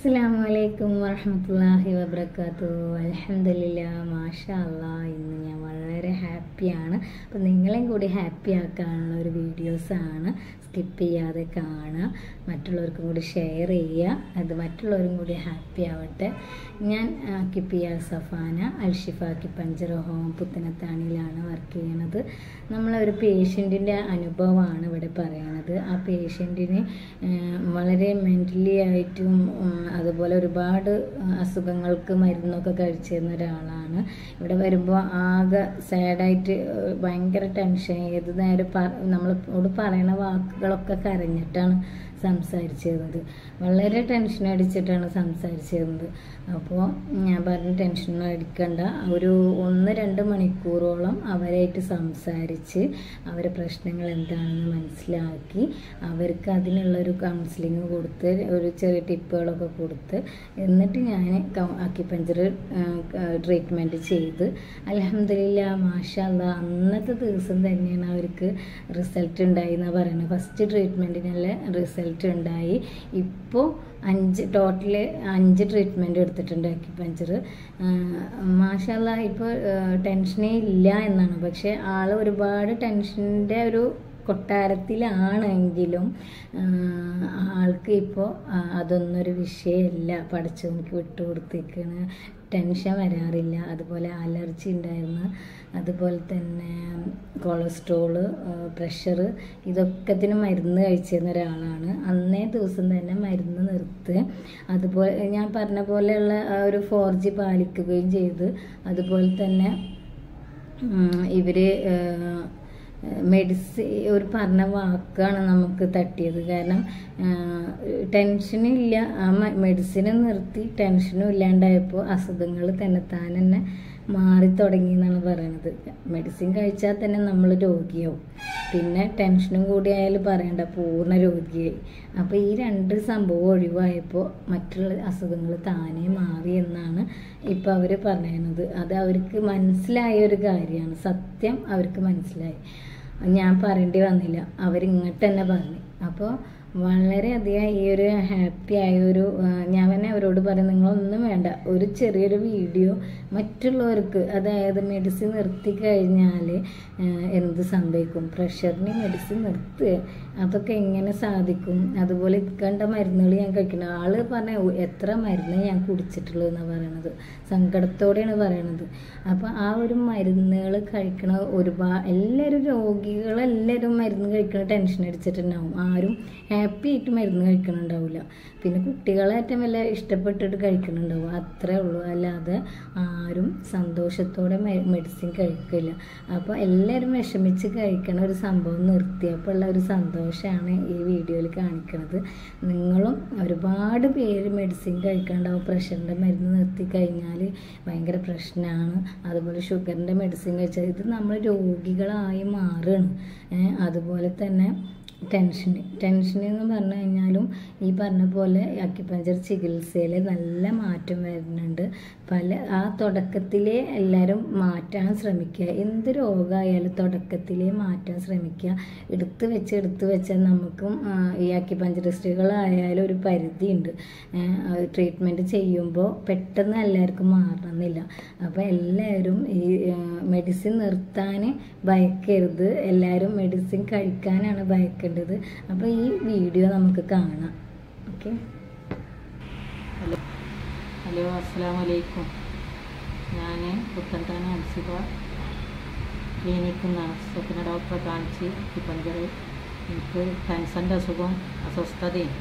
അസ്സാം വലൈക്കും വറഹമത്തല്ലാഹി വബർക്കാത്തു അലഹമില്ല മാഷാ അല്ലാ ഇന്ന് ഞാൻ വളരെ ഹാപ്പിയാണ് അപ്പം നിങ്ങളെയും കൂടി ഹാപ്പി ആക്കാനുള്ള ഒരു വീഡിയോസാണ് സ്കിപ്പ് ചെയ്യാതെ കാണുക മറ്റുള്ളവർക്കും കൂടി ഷെയർ ചെയ്യുക അത് മറ്റുള്ളവരും കൂടി ഹാപ്പി ആവട്ടെ ഞാൻ കിപ്പിയ സഫാന അൽഷിഫ കിപ്പഞ്ചർ ഹോം പുത്തനത്താണിയിലാണ് വർക്ക് ചെയ്യണത് നമ്മളൊരു പേഷ്യൻറ്റിൻ്റെ അനുഭവമാണ് ഇവിടെ പറയണത് ആ പേഷ്യൻറ്റിന് വളരെ മെൻ്റലി ആയിട്ടും ഉം, അതുപോലെ ഒരുപാട് അസുഖങ്ങൾക്ക് മരുന്നൊക്കെ കഴിച്ചിരുന്ന ഒരാളാണ് ഇവിടെ വരുമ്പോൾ ആകെ സാഡായിട്ട് ഭയങ്കര ടെൻഷൻ ഏത് നേരം പ നമ്മളോട് പറയണ വാക്കുകളൊക്കെ കരഞ്ഞിട്ടാണ് സംസാരിച്ചിരുന്നത് വളരെ ടെൻഷൻ അടിച്ചിട്ടാണ് സംസാരിച്ചിരുന്നത് അപ്പോൾ ഞാൻ പറഞ്ഞ ടെൻഷനൊന്നും അടിക്കണ്ട ഒരു ഒന്ന് രണ്ട് മണിക്കൂറോളം അവരായിട്ട് സംസാരിച്ച് അവരെ പ്രശ്നങ്ങൾ എന്താണെന്ന് മനസ്സിലാക്കി അവർക്ക് അതിനുള്ളൊരു കൗൺസിലിംഗ് കൊടുത്ത് ഒരു ചെറിയ ടിപ്പുകളൊക്കെ കൊടുത്ത് എന്നിട്ട് ഞാൻ അക്കിപ്പഞ്ചർ ട്രീറ്റ്മെൻറ്റ് ചെയ്ത് അലഹമില്ല മാഷല്ല അന്നത്തെ ദിവസം തന്നെയാണ് അവർക്ക് റിസൾട്ട് ഉണ്ടായി എന്നാണ് പറയുന്നത് ഫസ്റ്റ് ട്രീറ്റ്മെൻറ്റിനുള്ള റിസൾട്ട് ഉണ്ടായി ഇപ്പോൾ അഞ്ച് ടോട്ടൽ അഞ്ച് ട്രീറ്റ്മെൻറ്റ് എടുത്തിട്ടുണ്ട് അക്യുപഞ്ചർ മാഷല്ല ഇപ്പോൾ ടെൻഷനേ ഇല്ല എന്നാണ് പക്ഷേ ആൾ ഒരുപാട് ടെൻഷൻ്റെ ഒരു കൊട്ടാരത്തിലാണെങ്കിലും ആൾക്ക് ഇപ്പോൾ അതൊന്നൊരു വിഷയമല്ല പഠിച്ചവനിക്ക് വിട്ടുകൊടുത്തേക്കാണ് ടെൻഷൻ വരാറില്ല അതുപോലെ അലർജി ഉണ്ടായിരുന്നു അതുപോലെ തന്നെ കൊളസ്ട്രോള് പ്രഷർ ഇതൊക്കത്തിന് മരുന്ന് കഴിച്ചിരുന്ന ഒരാളാണ് അന്നേ ദിവസം തന്നെ മരുന്ന് നിർത്ത് അതുപോലെ ഞാൻ പറഞ്ഞ പോലെയുള്ള ആ ഒരു ഫോർ ജി പാലിക്കുകയും ചെയ്ത് അതുപോലെ തന്നെ ഇവർ മെഡിസി ഒരു പറഞ്ഞ വാക്കാണ് നമുക്ക് തട്ടിയത് കാരണം ടെൻഷനില്ല ആ മെഡിസിൻ നിർത്തി ടെൻഷനും ഇല്ലാണ്ടായപ്പോൾ അസുഖങ്ങൾ തന്നെത്താൻ തന്നെ മാറി തുടങ്ങി എന്നാണ് പറയണത് മെഡിസിൻ കഴിച്ചാൽ തന്നെ നമ്മൾ രോഗിയാവും പിന്നെ ടെൻഷനും കൂടി ആയാലും പറയണ്ട പൂർണ്ണ രോഗിയായി അപ്പോൾ ഈ രണ്ട് സംഭവം ഒഴിവായപ്പോൾ മറ്റുള്ള അസുഖങ്ങൾ താനേ മാറി എന്നാണ് ഇപ്പോൾ അവർ പറയുന്നത് അത് അവർക്ക് മനസ്സിലായ ഒരു കാര്യമാണ് സത്യം അവർക്ക് മനസ്സിലായി ഞാൻ പറയേണ്ടി വന്നില്ല അവരിങ്ങോട്ട് തന്നെ പറഞ്ഞു അപ്പോൾ വളരെയധികം ഈ ഒരു ഹാപ്പി ആയ ഒരു ഞാൻ തന്നെ അവരോട് പറയും നിങ്ങളൊന്നും വേണ്ട ഒരു ചെറിയൊരു വീഡിയോ മറ്റുള്ളവർക്ക് അതായത് മെഡിസിൻ നിർത്തി കഴിഞ്ഞാൽ എന്ത് സംഭവിക്കും പ്രഷറിന് മെഡിസിൻ നിർത്തുക അതൊക്കെ എങ്ങനെ സാധിക്കും അതുപോലെ കണ്ട മരുന്നുകൾ ഞാൻ കഴിക്കണം ആള് പറഞ്ഞ എത്ര മരുന്ന് ഞാൻ കുടിച്ചിട്ടുള്ളൂ എന്നാണ് പറയണത് സങ്കടത്തോടെയാണ് പറയണത് അപ്പോൾ ആ ഒരു മരുന്നുകൾ കഴിക്കണ ഒരുപാട് എല്ലാവരും രോഗികളെല്ലാവരും മരുന്ന് കഴിക്കണ ടെൻഷൻ അടിച്ചിട്ടുണ്ടാവും ആരും ഹാപ്പി ആയിട്ട് മരുന്ന് കഴിക്കണുണ്ടാവില്ല പിന്നെ കുട്ടികളേറ്റം വല്ല ഇഷ്ടപ്പെട്ടിട്ട് കഴിക്കണുണ്ടാവും അത്രേ ഉള്ളൂ അല്ലാതെ ആരും സന്തോഷത്തോടെ മെഡിസിൻ കഴിക്കില്ല അപ്പോൾ എല്ലാവരും വിഷമിച്ച് കഴിക്കണ ഒരു സംഭവം നിർത്തിയപ്പോൾ ഉള്ള ഒരു സന്തോഷമാണ് ഈ വീഡിയോയിൽ കാണിക്കുന്നത് നിങ്ങളും ഒരുപാട് പേര് മെഡിസിൻ കഴിക്കാണ്ടാവും പ്രഷറിൻ്റെ മരുന്ന് നിർത്തി കഴിഞ്ഞാൽ ഭയങ്കര പ്രശ്നമാണ് അതുപോലെ ഷുഗറിൻ്റെ മെഡിസിൻ കഴിച്ചാൽ ഇത് നമ്മൾ രോഗികളായി മാറുകയാണ് അതുപോലെ തന്നെ ടെൻഷൻ ടെൻഷൻ എന്ന് പറഞ്ഞു കഴിഞ്ഞാലും ഈ പറഞ്ഞ പോലെ അക്യുപഞ്ചർ ചികിത്സയിൽ നല്ല മാറ്റം വരുന്നുണ്ട് പല ആ തുടക്കത്തിലേ എല്ലാവരും മാറ്റാൻ ശ്രമിക്കുക എന്ത് രോഗമായാലും തുടക്കത്തിലേ മാറ്റാൻ ശ്രമിക്കുക എടുത്ത് വെച്ച് എടുത്ത് വെച്ചാൽ നമുക്കും ഈ അക്യുപഞ്ചറിസ്റ്റുകളായാലും ഒരു പരിധിയുണ്ട് ട്രീറ്റ്മെൻറ്റ് ചെയ്യുമ്പോൾ പെട്ടെന്ന് എല്ലാവർക്കും മാറണമെന്നില്ല അപ്പോൾ എല്ലാവരും ഈ മെഡിസിൻ നിർത്താൻ ഭയക്കരുത് എല്ലാവരും മെഡിസിൻ കഴിക്കാനാണ് ഭയക്കേണ്ടത് അപ്പോൾ ഈ വീഡിയോ നമുക്ക് കാണാം ഓക്കെ ഹലോ ഹലോ അസ്സാം വലൈക്കും ഞാൻ പുത്തൻതാന അൻസിബ ക്ലിനിക്കിൽ നിന്നാണ് സ്വപ്ന ഡോക്ടറെ കാണിച്ച് ഇപ്പഞ്ചർ എനിക്ക് ക്യാൻസറിൻ്റെ അസുഖം അസ്വസ്ഥതയും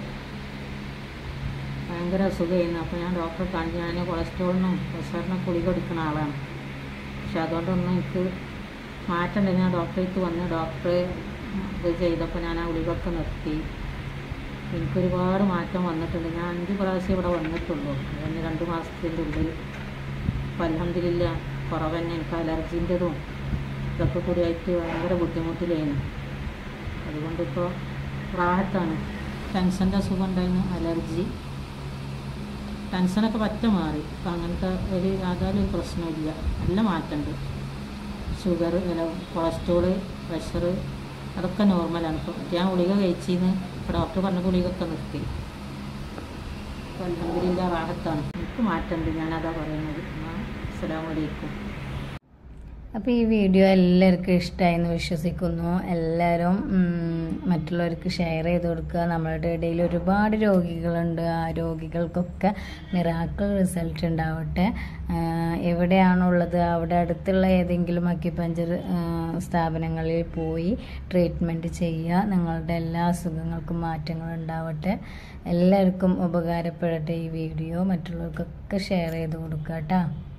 ഭയങ്കര അസുഖമായിരുന്നു അപ്പോൾ ഞാൻ ഡോക്ടറെ കാണിച്ച് ഞാൻ കൊളസ്ട്രോളിനും പ്രഷറിനും ഗുളിക കൊടുക്കുന്ന ആളാണ് പക്ഷെ അതുകൊണ്ടൊന്നും എനിക്ക് മാറ്റമുണ്ട് ഞാൻ ഡോക്ടറെ അടുത്ത് വന്ന് ഡോക്ടർ ഇത് ചെയ്തപ്പോൾ ഞാൻ ആ ഗുളികൊക്കെ നിർത്തി എനിക്കൊരുപാട് മാറ്റം വന്നിട്ടുണ്ട് ഞാൻ അഞ്ച് പ്രാവശ്യം ഇവിടെ വന്നിട്ടുള്ളൂ അതിന് രണ്ട് മാസത്തിൻ്റെ ഉള്ളിൽ അപ്പം അലഹമില്ല കുറവ് തന്നെ എനിക്ക് അലർജീൻ്റെതും ഇതൊക്കെ കൂടി ആയിട്ട് ഭയങ്കര ബുദ്ധിമുട്ടിലായിരുന്നു അതുകൊണ്ടിപ്പോൾ റാഹത്താണ് ടെൻഷൻ്റെ അസുഖം ഉണ്ടായിരുന്നു അലർജി ടെൻഷനൊക്കെ പറ്റ മാറി അപ്പം അങ്ങനത്തെ ഒരു യാതൊരു പ്രശ്നമില്ല നല്ല മാറ്റമുണ്ട് ഷുഗർ അല്ല കൊളസ്ട്രോള് പ്രഷർ അതൊക്കെ നോർമലാണ് ഇപ്പോൾ ഞാൻ ഗുളിക കഴിച്ചിന്ന് ഇപ്പോൾ ഡോക്ടർ പറഞ്ഞ ഗുളികയൊക്കെ നിർത്തി ഇപ്പോൾ അലഹമില്ല റാഹത്താണ് എനിക്ക് മാറ്റമുണ്ട് ഞാനതാ പറയുന്നത് അസ്സാം വലൈക്കും അപ്പോൾ ഈ വീഡിയോ എല്ലാവർക്കും ഇഷ്ടമായി എന്ന് വിശ്വസിക്കുന്നു എല്ലാവരും ഉം, മറ്റുള്ളവർക്ക് ഷെയർ ചെയ്ത് കൊടുക്കുക നമ്മളുടെ ഇടയിൽ ഒരുപാട് രോഗികളുണ്ട് ആ രോഗികൾക്കൊക്കെ മിറാക്കിൾ റിസൾട്ട് ഉണ്ടാവട്ടെ ആഹ് എവിടെയാണുള്ളത് അവിടെ അടുത്തുള്ള ഏതെങ്കിലും അക്യുപഞ്ചർ സ്ഥാപനങ്ങളിൽ പോയി ട്രീറ്റ്മെൻറ്റ് ചെയ്യുക നിങ്ങളുടെ എല്ലാ അസുഖങ്ങൾക്കും മാറ്റങ്ങൾ ഉണ്ടാവട്ടെ എല്ലാവർക്കും ഉപകാരപ്പെടട്ടെ ഈ വീഡിയോ മറ്റുള്ളവർക്കൊക്കെ ഷെയർ ചെയ്ത് കൊടുക്കുക കേട്ടോ